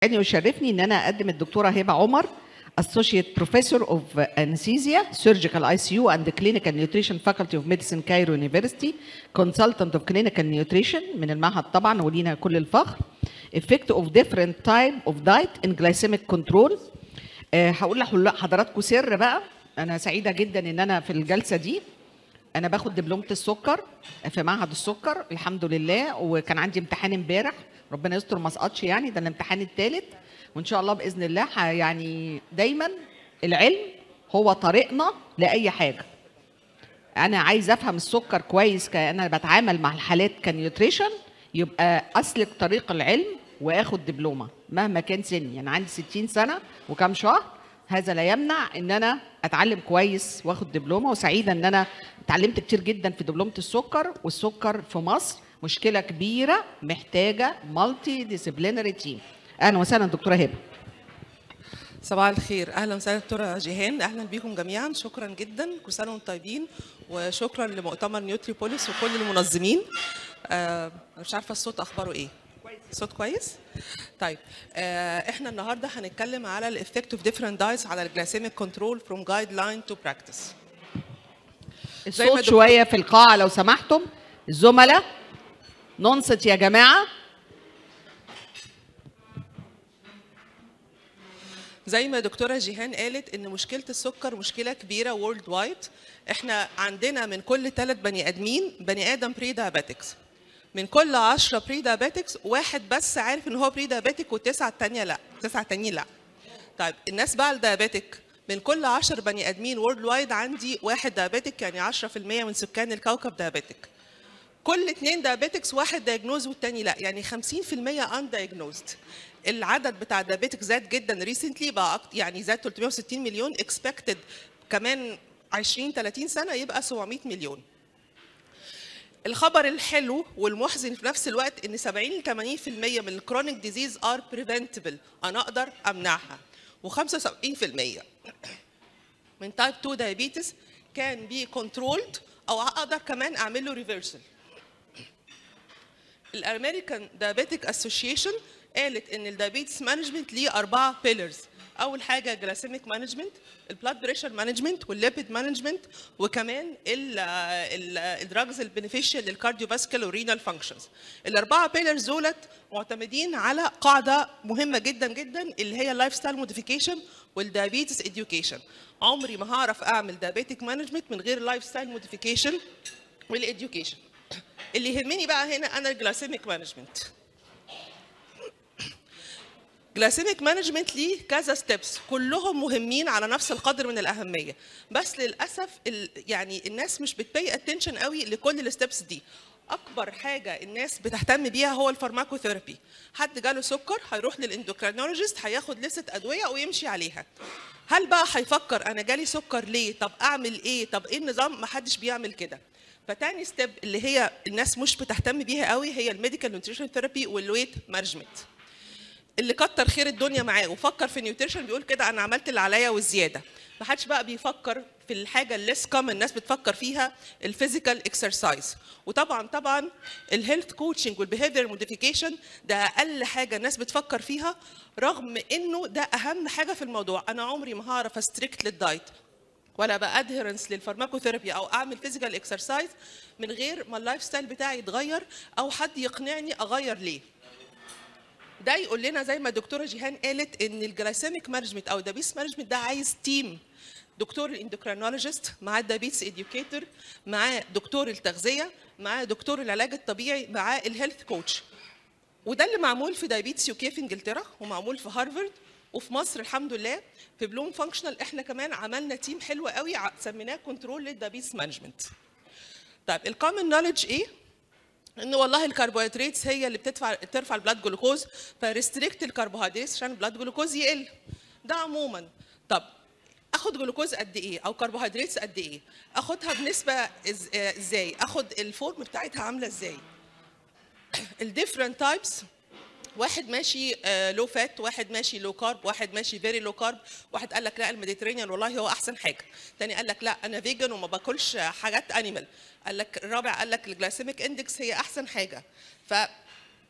يعني يشرفني ان انا اقدم الدكتوره هبه عمر Associate Professor of Anesthesia, Surgical ICU and Clinical Nutrition Faculty of Medicine Cairo University, Consultant of Clinical Nutrition من المعهد طبعا ولينا كل الفخر. Effect of different type of diet in glycemic control. أه هقول لحضراتكم سر بقى انا سعيده جدا ان انا في الجلسه دي انا باخد دبلومه السكر في معهد السكر الحمد لله وكان عندي امتحان امبارح ربنا يستر ما اسقطش يعني ده الامتحان الثالث وان شاء الله باذن الله ح- يعني دايما العلم هو طريقنا لاي حاجه انا عايز افهم السكر كويس كأنا بتعامل مع الحالات كنيوتريشن يبقى اسلك طريق العلم واخد دبلومه مهما كان سني انا عندي 60 سنه وكم شهر هذا لا يمنع ان انا اتعلم كويس واخد دبلومه وسعيده ان انا اتعلمت كتير جدا في دبلومه السكر والسكر في مصر مشكله كبيره محتاجه مالتي ديسيبلينري تيم اهلا وسهلا دكتوره هبه صباح الخير اهلا وسهلا دكتوره جيهان اهلا بيكم جميعا شكرا جدا كل سنه وانتم طيبين وشكرا لمؤتمر نيوتريبوليس وكل المنظمين آه أنا مش عارفه الصوت اخباره ايه صوت كويس طيب آه احنا النهارده هنتكلم على الافكت اوف ديفرنت دايتس على الجلايسيميك كنترول فروم جايد لاين تو براكتس زي ما الصوت دكتور- شويه في القاعه لو سمحتم الزملاء ننصت يا جماعه زي ما دكتوره جيهان قالت ان مشكله السكر مشكله كبيره وورلد وايد احنا عندنا من كل ثلاث بني ادمين بني ادم بري دايابيتكس من كل 10 بري دايابيتكس واحد بس عارف ان هو بري دايابيتك والتسعه الثانيه لا التسعه التانيين لا طيب الناس بقى الدايابيتك من كل 10 بني ادمين وورلد وايد عندي واحد دايابيتك يعني 10% من سكان الكوكب دايابيتك كل اتنين دايابيتكس واحد دايجنوز والتاني لا يعني 50% ان دايجنوزد العدد بتاع الدايابيتك زاد جدا ريسنتلي بقى أكت- يعني زاد 360 مليون اكسبكتد كمان 20 30 سنه يبقى 700 مليون الخبر الحلو والمحزن في نفس الوقت ان 70 ل 80% من الكرونيك ديزيز ار بريفنتبل انا اقدر امنعها و75% من تايب 2 دايابيتس كان بي كنترولد او اقدر كمان اعمل له ريفرسل الامريكان دايابيتك اسوشيشن قالت ان الدايابيتس مانجمنت ليه اربعه بيلرز اول حاجه جلاسيميك مانجمنت البلاد بريشر مانجمنت والليبيد مانجمنت وكمان الدراجز البنفيشال للكارديو فاسكولار ورينال فانكشنز الاربعه بيلرز دولت معتمدين على قاعده مهمه جدا جدا اللي هي اللايف ستايل موديفيكيشن والدايابيتس اديوكيشن عمري ما هعرف اعمل دايابيتك مانجمنت من غير اللايف ستايل موديفيكيشن والاديوكيشن اللي يهمني بقى هنا انا الجلاسيميك مانجمنت جلاسيميك مانجمنت ليه كذا ستيبس كلهم مهمين على نفس القدر من الاهميه بس للاسف ال يعني الناس مش بتبي اتنشن قوي لكل الستيبس دي اكبر حاجه الناس بتهتم بيها هو الفارماكوثيرابي حد جاله سكر هيروح للاندوكرينولوجيست هياخد لستة ادويه ويمشي عليها هل بقى هيفكر انا جالي سكر ليه طب اعمل ايه طب ايه النظام ما حدش بيعمل كده فتاني ستيب اللي هي الناس مش بتهتم بيها قوي هي الميديكال نيوتريشن ثيرابي والويت مانجمنت اللي كتر خير الدنيا معاه وفكر في نيوتريشن بيقول كده انا عملت اللي عليا والزياده ما حدش بقى بيفكر في الحاجه الليس كومن الناس بتفكر فيها الفيزيكال اكسرسايز وطبعا طبعا الهيلث كوتشنج والبيهيفير موديفيكيشن ده اقل حاجه الناس بتفكر فيها رغم انه ده اهم حاجه في الموضوع انا عمري ما هعرف استريكت للدايت ولا بقى ادهرنس للفارماكوثيرابي او اعمل فيزيكال اكسرسايز من غير ما اللايف ستايل بتاعي يتغير او حد يقنعني اغير ليه ده يقول لنا زي ما الدكتوره جيهان قالت ان الجلايسيميك مانجمنت او الدايبيتس مانجمنت ده عايز تيم دكتور الاندوكرينولوجيست معاه الدايبيتس اديوكيتور معاه دكتور التغذيه معاه دكتور العلاج الطبيعي معاه الهيلث كوتش وده اللي معمول في دايبيتس يو كي في انجلترا ومعمول في هارفارد وفي مصر الحمد لله في بلوم فانكشنال احنا كمان عملنا تيم حلو قوي ع- سميناه كنترول للدايبيتس مانجمنت طيب الكومن نوليدج ايه ان والله الكربوهيدرات هي اللي بتدفع ترفع البلاد جلوكوز فريستريكت الكربوهيدرات عشان البلاد جلوكوز يقل ده عموما طب اخد جلوكوز قد ايه او كربوهيدرات قد ايه اخدها بنسبه إز- آه، ازاي اخد الفورم بتاعتها عامله ازاي الديفرنت تايبس واحد ماشي لو فات واحد ماشي لو كارب واحد ماشي فيري لو كارب واحد قال لك لا الميديترينيان والله هو احسن حاجه تاني قال لك لا انا فيجن وما باكلش حاجات انيمال قال لك الرابع قال لك الجلايسيميك اندكس هي احسن حاجه ف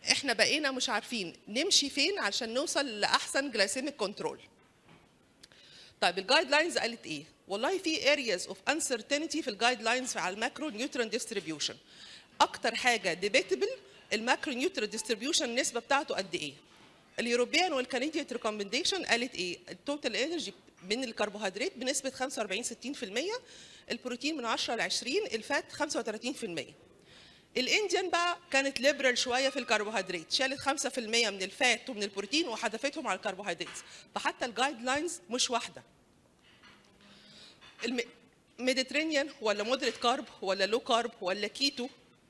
احنا بقينا مش عارفين نمشي فين عشان نوصل لاحسن جلايسيميك كنترول طيب الجايد لاينز قالت ايه والله في areas of uncertainty في الجايد لاينز على الماكرو نيوترون ديستريبيوشن اكتر حاجه ديبيتبل الماكرو نيوترون ديستريبيوشن النسبه بتاعته قد ايه اليوروبيان والكنديان ريكومنديشن قالت ايه التوتال انرجي من الكربوهيدرات بنسبه 45 60% البروتين من 10 ل 20 الفات 35% الانديان بقى كانت ليبرال شويه في الكربوهيدرات شالت 5% من الفات ومن البروتين وحذفتهم على الكربوهيدرات فحتى الجايد لاينز مش واحده الميديترينيان ولا مودريت كارب ولا لو كارب ولا كيتو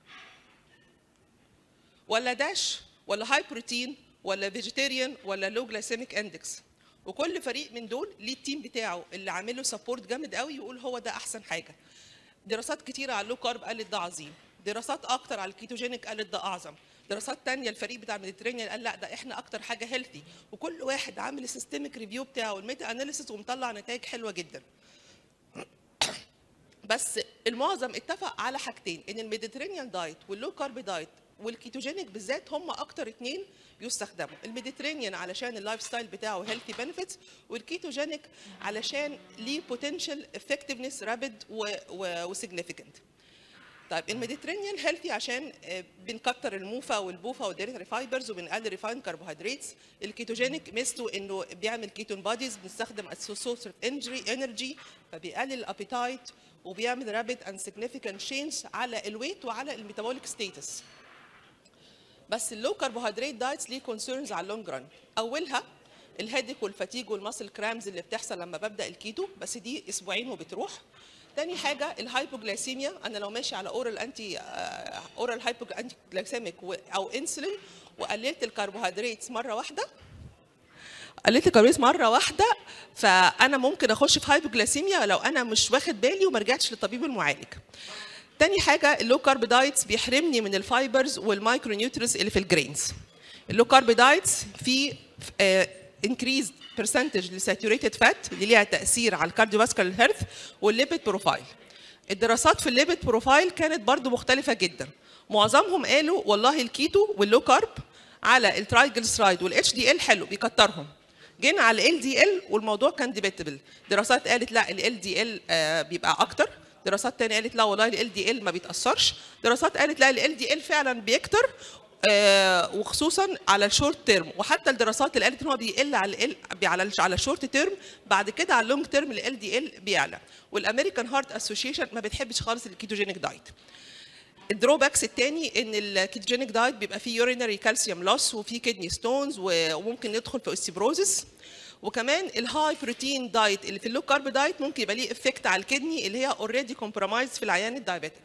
ولا داش ولا هاي بروتين ولا فيجيتيريان ولا لو جلايسيميك اندكس وكل فريق من دول ليه التيم بتاعه اللي عامل له سبورت جامد قوي يقول هو ده احسن حاجه دراسات كتيره على اللو كارب قالت ده عظيم دراسات اكتر على الكيتوجينيك قالت ده اعظم دراسات تانية الفريق بتاع الميديترينيان قال لا ده احنا اكتر حاجه هيلثي وكل واحد عامل السيستميك ريفيو بتاعه والميتا اناليسيس ومطلع نتائج حلوه جدا بس المعظم اتفق على حاجتين ان الميديترينيان دايت واللو كارب دايت والكيتوجينيك بالذات هم اكتر اتنين يستخدموا الميديترينيان علشان اللايف ستايل بتاعه هيلثي بنفيتس والكيتوجينيك علشان ليه بوتنشال افكتفنس رابيد وسيجنيفيكانت طيب الميديترينيان هيلثي عشان آه، بنكتر الموفا والبوفا والديريتري فايبرز وبنقلل ريفاين كربوهيدرات الكيتوجينيك ميزته انه بيعمل كيتون بوديز بنستخدم سورس اوف انرجي فبيقلل الابيتايت وبيعمل رابيد اند سيجنيفيكانت تشينج على الويت وعلى الميتابوليك ستيتس بس اللو كربوهيدرات دايتس ليه كونسيرنز على اللونج ران اولها الهيدك والفاتيج والماسل كرامز اللي بتحصل لما ببدا الكيتو بس دي اسبوعين وبتروح تاني حاجه الهايبوجلايسيميا انا لو ماشي على اورال انتي اورال هايبو انتي جلايسيميك او انسولين وقللت الكربوهيدرات مره واحده قللت الكربوهيدرات مره واحده فانا ممكن اخش في هايبوجلايسيميا لو انا مش واخد بالي وما رجعتش للطبيب المعالج تاني حاجه اللو كارب دايتس بيحرمني من الفايبرز والمايكرو نيوترينز اللي في الجرينز اللو كارب دايتس في انكريز برسنتج لساتوريتد فات اللي ليها تاثير على الكارديوفاسكولار هيلث والليبيد بروفايل الدراسات في الليبيد بروفايل كانت برضو مختلفه جدا معظمهم قالوا والله الكيتو واللو كارب على الترايجلسرايد والاتش دي ال حلو بيكترهم جينا على ال دي ال والموضوع كان ديبيتبل دراسات قالت لا ال دي ال بيبقى اكتر دراسات تانية قالت لا والله ال دي ال ما بيتاثرش دراسات قالت لا ال دي ال فعلا بيكتر آه، وخصوصا على الشورت تيرم وحتى الدراسات اللي قالت ان هو بيقل على ال على على الشورت تيرم بعد كده على اللونج تيرم ال دي ال بيعلى والامريكان هارت اسوشيشن ما بتحبش خالص الكيتوجينيك دايت الدروباكس الثاني ان الكيتوجينيك دايت بيبقى فيه يورينري كالسيوم لوس وفيه كدني ستونز وممكن ندخل في اوستيبروزس وكمان الهاي بروتين دايت اللي في اللو كارب دايت ممكن يبقى ليه افكت على الكدني اللي هي اوريدي كومبرومايز في العيان الدايابيتك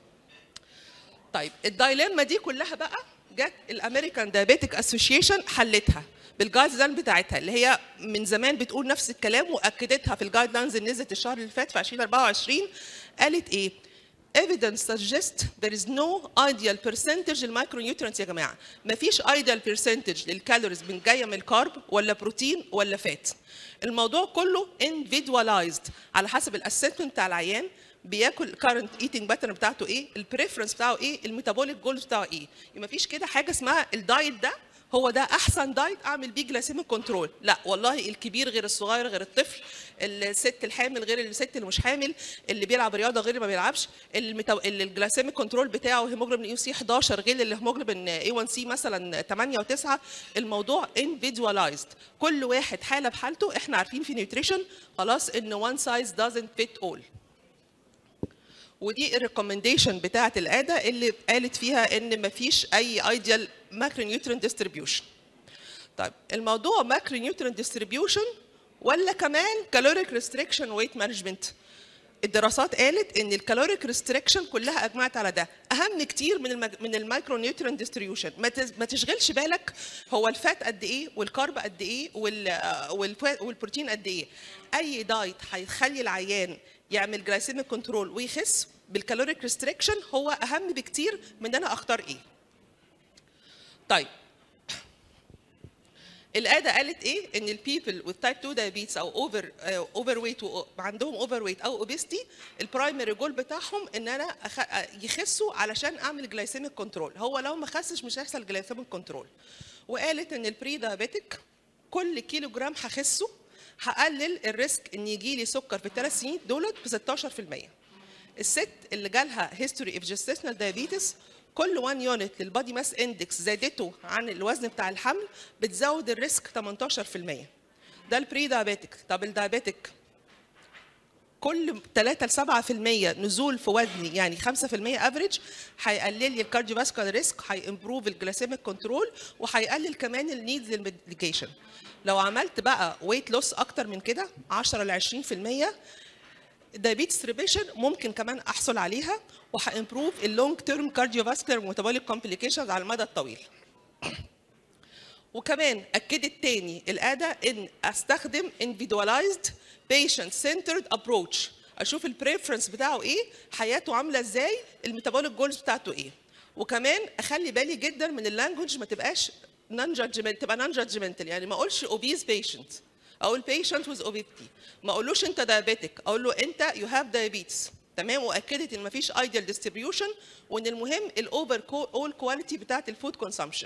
طيب الدايليما دي كلها بقى جت الامريكان دايابيتك اسوشيشن حلتها بالجايد لاين بتاعتها اللي هي من زمان بتقول نفس الكلام واكدتها في الجايد لاينز اللي نزلت الشهر اللي فات في 2024 قالت ايه؟ evidence suggests there is no ideal percentage للمايكرونيوترينتس يا جماعه مفيش ideal percentage للكالوريز من جايه من الكارب ولا بروتين ولا فات الموضوع كله individualized على حسب الاسسمنت بتاع العيان بياكل current eating pattern بتاعته ايه البريفرنس بتاعه ايه الميتابوليك جولز بتاعه ايه ما فيش كده حاجه اسمها الدايت ده هو ده احسن دايت اعمل بيه جلاسيميك كنترول لا والله الكبير غير الصغير غير الطفل الست الحامل غير الست اللي مش حامل اللي بيلعب رياضه غير اللي ما بيلعبش الميتا... اللي الجلاسيميك كنترول بتاعه هيموجلوبين يو سي 11 غير اللي هيموجلوبين اي 1 سي مثلا 8 و9 الموضوع individualized كل واحد حاله بحالته احنا عارفين في نيوتريشن خلاص ان one size doesn't fit all ودي الريكومنديشن بتاعه القاده اللي قالت فيها ان مفيش اي ايديال ماكرو نيوترينت ديستريبيوشن طيب الموضوع ماكرو نيوترينت ديستريبيوشن ولا كمان كالوريك ريستريكشن ويت مانجمنت الدراسات قالت ان الكالوريك ريستريكشن كلها اجمعت على ده اهم كتير من المج... من المايكرو نيوترينت ديستريبيوشن ما, تز... ما تشغلش بالك هو الفات قد ايه والكارب قد ايه وال... وال... والبروتين قد ايه اي دايت هيخلي العيان يعمل جلايسيميك كنترول ويخس بالكالوريك ريستريكشن هو اهم بكتير من ان انا اختار ايه طيب القاده قالت ايه ان البيبل with type 2 diabetes او اوفر اوفر ويت عندهم اوفر ويت او اوبستي البرايمري جول بتاعهم ان انا أخ... يخسوا علشان اعمل جلايسيميك كنترول هو لو ما خسش مش هيحصل جلايسيميك كنترول وقالت ان البري دايابيتك كل كيلو جرام هخسه هقلل الريسك ان يجي لي سكر في الثلاث سنين دولت ب 16% الست اللي جالها هيستوري اوف جستيشنال دايابيتس كل 1 يونت للبادي ماس اندكس زادته عن الوزن بتاع الحمل بتزود الريسك 18% ده البري دايابيتك طب الدايابيتك كل 3 ل 7% نزول في وزني يعني 5% افريج هيقلل لي الكارديو فاسكولار ريسك هيمبروف الجلاسيميك كنترول وهيقلل كمان النيدز للميديكيشن لو عملت بقى ويت لوس اكتر من كده 10 ل 20% دايابيتس ريبيشن ممكن كمان احصل عليها وهامبروف اللونج تيرم كارديو فاسكولار ميتابوليك كومبليكيشنز على المدى الطويل وكمان اكدت تاني القاده ان استخدم individualized patient centered approach اشوف البريفرنس بتاعه ايه حياته عامله ازاي الميتابوليك جولز بتاعته ايه وكمان اخلي بالي جدا من اللانجوج ما تبقاش نون جادجمنت تبقى نون جادجمنتال يعني ما اقولش اوبيز بيشنت اقول patient with obesity ما اقولوش انت diabetic اقول له انت you have diabetes تمام واكدت ان مفيش ideal distribution وان المهم الاوفر اول كواليتي بتاعت الفود كونسامشن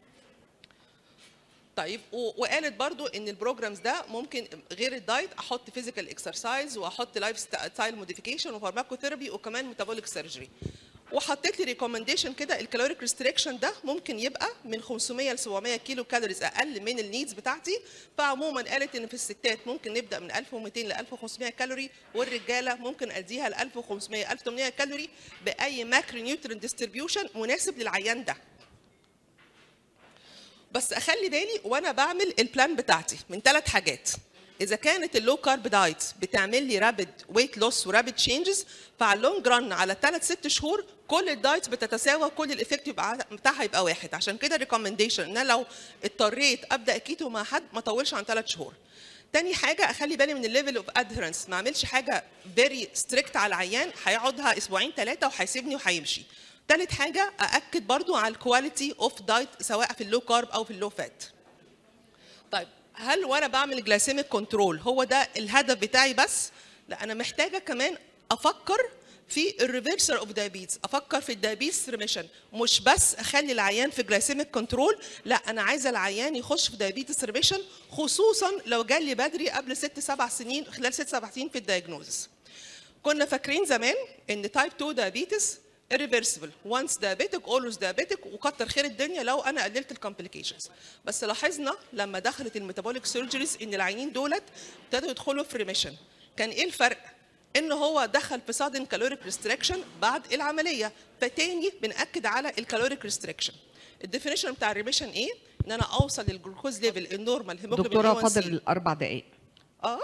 طيب و- وقالت برضو ان البروجرامز ده ممكن غير الدايت احط فيزيكال اكسرسايز واحط لايف ستايل موديفيكيشن وفارماكوثيرابي وكمان ميتابوليك سيرجري وحطيت لي ريكومنديشن كده الكالوريك ريستريكشن ده ممكن يبقى من 500 ل 700 كيلو كالوريز اقل من النيدز بتاعتي فعموما قالت ان في الستات ممكن نبدا من 1200 ل 1500 كالوري والرجاله ممكن اديها ل 1500 1800 كالوري باي ماكرو نيوترين ديستريبيوشن مناسب للعيان ده بس اخلي بالي وانا بعمل البلان بتاعتي من ثلاث حاجات اذا كانت اللو كارب دايت بتعمل لي رابid ويت لوس ورابid تشينجز فعلى اللونج ران على ثلاث ست شهور كل الدايت بتتساوى كل الايفكت يبقى بتاعها يبقى واحد عشان كده ريكومنديشن ان أنا لو اضطريت ابدا كيتو مع حد ما اطولش عن ثلاث شهور تاني حاجه اخلي بالي من الليفل اوف ادهرنس ما اعملش حاجه فيري ستريكت على العيان هيقعدها اسبوعين ثلاثه وهيسيبني وهيمشي تالت حاجه ااكد برضو على الكواليتي اوف دايت سواء في اللو كارب او في اللو فات طيب هل وانا بعمل جلايسيميك كنترول هو ده الهدف بتاعي بس لا انا محتاجه كمان افكر في الريفرسال اوف دايابيتس افكر في الدايابيتس ريميشن مش بس اخلي العيان في جلايسيميك كنترول لا انا عايزه العيان يخش في دايابيتس ريميشن خصوصا لو جالي بدري قبل ست سبع سنين خلال ست سبع سنين في الدايجنوزس كنا فاكرين زمان ان تايب 2 دايابيتس irreversible once diabetic always diabetic وكتر خير الدنيا لو انا قللت الكومبليكيشنز بس لاحظنا لما دخلت الميتابوليك سيرجريز ان العيانين دولت ابتدوا يدخلوا في ريميشن كان ايه الفرق ان هو دخل في sudden caloric restriction بعد العمليه فتاني بناكد على الكالوريك ريستريكشن الديفينيشن بتاع الريميشن ايه ان انا اوصل للجلوكوز ليفل النورمال هيموجلوبين دكتوره A1C. فاضل اربع دقائق اه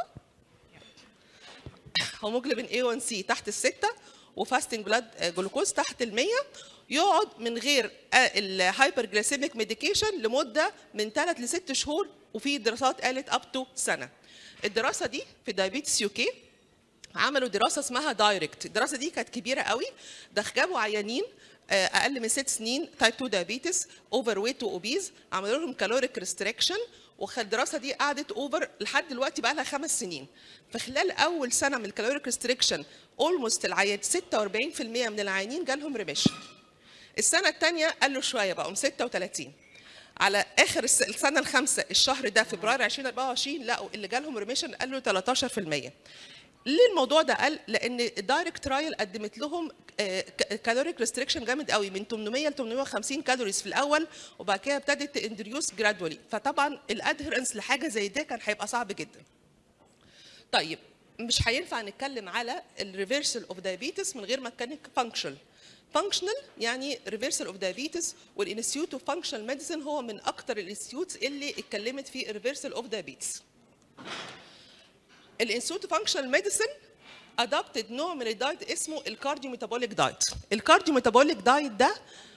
هيموجلوبين A1C تحت الستة وفاستنج بلاد جلوكوز تحت ال 100 يقعد من غير الهايبر جليسيميك ميديكيشن لمده من 3 ل 6 شهور وفي دراسات قالت اب تو سنه. الدراسه دي في دايابيتس يو كي عملوا دراسه اسمها دايركت الدراسه دي كانت كبيره قوي ده جابوا عيانين آه، اقل من ست سنين تايب 2 دايابيتس اوفر ويت واوبيز عملوا لهم كالوريك ريستريكشن والدراسه دي قعدت اوفر لحد دلوقتي بقى لها خمس سنين فخلال اول سنه من الكالوريك ريستريكشن اولموست العيان 46% من العيانين جالهم ريميشن السنه الثانيه قالوا شويه بقوا 36 على اخر الس- السنه الخامسه الشهر ده فبراير 2024 لقوا اللي جالهم ريميشن قالوا 13% ليه الموضوع ده قل؟ لان الدايركت ترايل قدمت لهم كالوريك ريستريكشن جامد قوي من 800 ل 850 كالوريز في الاول وبعد كده ابتدت تندريوس جرادولي فطبعا الادهرنس لحاجه زي ده كان هيبقى صعب جدا. طيب مش هينفع نتكلم على الريفرسال اوف دايابيتس من غير ما نتكلم فانكشنال فانكشنال يعني ريفرسال اوف دايابيتس والانستيتيوت اوف فانكشنال ميديسن هو من اكتر الانستيتيوتس اللي اتكلمت في الريفرسال اوف دايابيتس الانستيتيوت اوف فانكشنال ميديسن ادابتد نوع من الدايت اسمه الكارديو ميتابوليك دايت الكارديو ميتابوليك دايت ده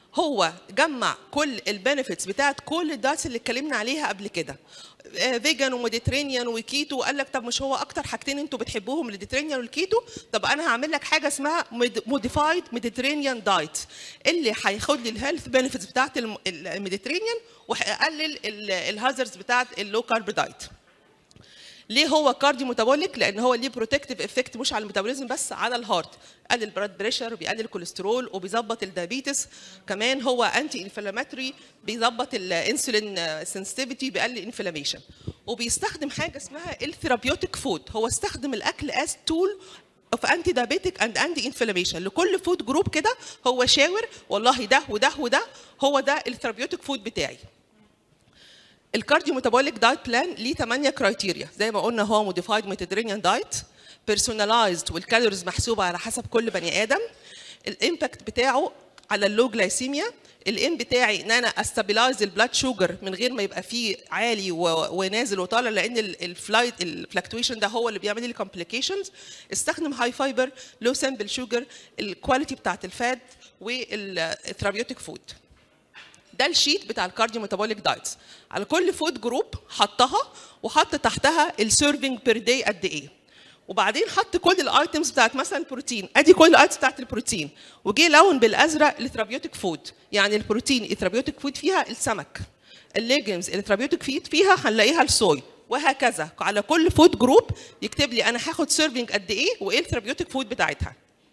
هو جمع كل البنفيتس بتاعت كل الدايتس اللي اتكلمنا عليها قبل كده فيجن وميديترينيان وكيتو قال لك طب مش هو اكتر حاجتين انتوا بتحبوهم الميديترينيان والكيتو طب انا هعمل لك حاجه اسمها موديفايد ميديترينيان دايت اللي هياخد لي الهيلث بنفيتس بتاعت الم- الميديترينيان وهيقلل الهازردز بتاعت اللو كارب دايت ليه هو كارديو ميتابوليك لان هو ليه بروتكتيف افكت مش على الميتابوليزم بس على الهارت قلل البلاد بريشر وبيقلل الكوليسترول وبيظبط الدايابيتس كمان هو انتي انفلاماتوري بيظبط الانسولين سنسيتيفيتي بيقلل الانفلاميشن وبيستخدم حاجه اسمها الثيرابيوتيك فود هو استخدم الاكل از تول اوف انتي دايابيتيك اند انتي انفلاميشن لكل فود جروب كده هو شاور والله ده وده وده هو ده الثيرابيوتيك فود بتاعي الكارديو ميتابوليك دايت بلان ليه 8 كرايتيريا زي ما قلنا هو موديفايد ميديترينيان دايت بيرسوناليزد والكالوريز محسوبه على حسب كل بني ادم الامباكت بتاعه على اللو جلايسيميا الام بتاعي ان انا استابلايز البلاد شوجر من غير ما يبقى فيه عالي و- ونازل وطالع لان الفلايت الفلكتويشن ده هو اللي بيعمل لي كومبليكيشنز استخدم هاي فايبر لو سامبل شوجر الكواليتي بتاعت الفات والثرابيوتيك فود ده الشيت بتاع الكارديو ميتابوليك دايتس على كل فود جروب حطها وحط تحتها السيرفنج بير داي قد ايه وبعدين حط كل الايتمز بتاعت مثلا البروتين ادي كل الايتمز بتاعت البروتين وجي لون بالازرق الثرابيوتيك فود يعني البروتين الثرابيوتيك فود فيها السمك الليجمز الثرابيوتيك فود فيها هنلاقيها الصويا وهكذا على كل فود جروب يكتب لي انا هاخد سيرفنج قد ايه وايه الثرابيوتيك فود بتاعتها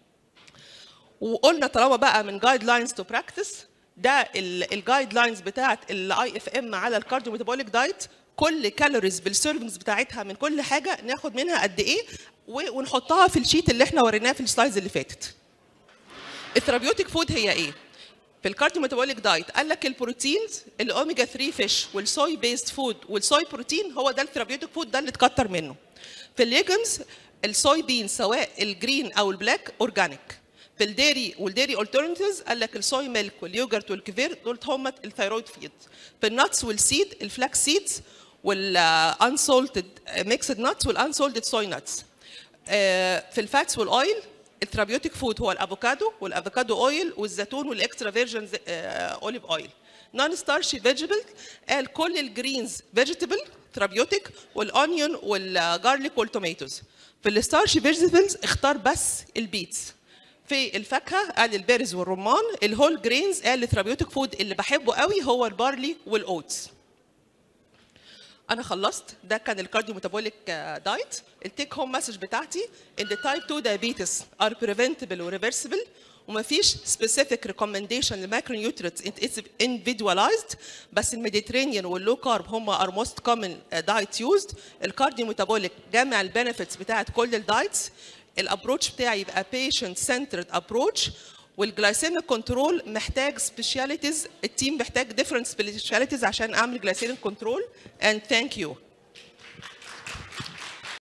وقلنا طالما بقى من جايد لاينز تو براكتس ده الجايد لاينز بتاعت الاي اف ام على الكارديو ميتابوليك دايت كل كالوريز بالسيرفنجز بتاعتها من كل حاجه ناخد منها قد ايه و- ونحطها في الشيت اللي احنا وريناه في السلايدز اللي فاتت الثرابيوتيك فود هي ايه في الكارديو ميتابوليك دايت قال لك البروتينز الاوميجا 3 فيش والصوي بيست فود والصوي بروتين هو ده الثرابيوتيك فود ده اللي تكتر منه في الليجمز الصوي بين سواء الجرين او البلاك اورجانيك في الديري والديري الترنتيفز قال لك الصوي ميلك واليوجرت والكفير دول هم الثيرويد فيد في النتس والسيد الفلاك سيدز والانسولتد ميكسد نتس والانسولتد صوي نتس في الفاتس والاويل الثرابيوتيك فود هو الافوكادو والافوكادو اويل والزيتون والاكسترا فيرجن اوليف اويل نون ستارشي فيجيتابل قال كل الجرينز فيجيتابل ثرابيوتيك والاونيون والجارليك والتوميتوز في الستارشي فيجيتابلز اختار بس البيتس في الفاكهه قال البيرز والرمان الهول جرينز قال الثرابيوتيك فود اللي بحبه قوي هو البارلي والاوتس انا خلصت ده كان الكارديو ميتابوليك دايت التيك هوم مسج بتاعتي ان the type 2 diabetes are preventable و reversible ومفيش specific recommendation لماكرو نيوترينتس it's individualized بس الميديترينيان واللو كارب هم are most common diet used الكارديو ميتابوليك جامع البنفيتس بتاعت كل الدايتس الابروتش بتاعي يبقى patient centered approach والجلايسيميك كنترول محتاج سبيشاليتيز التيم محتاج different specialities عشان اعمل جلايسيميك كنترول and thank you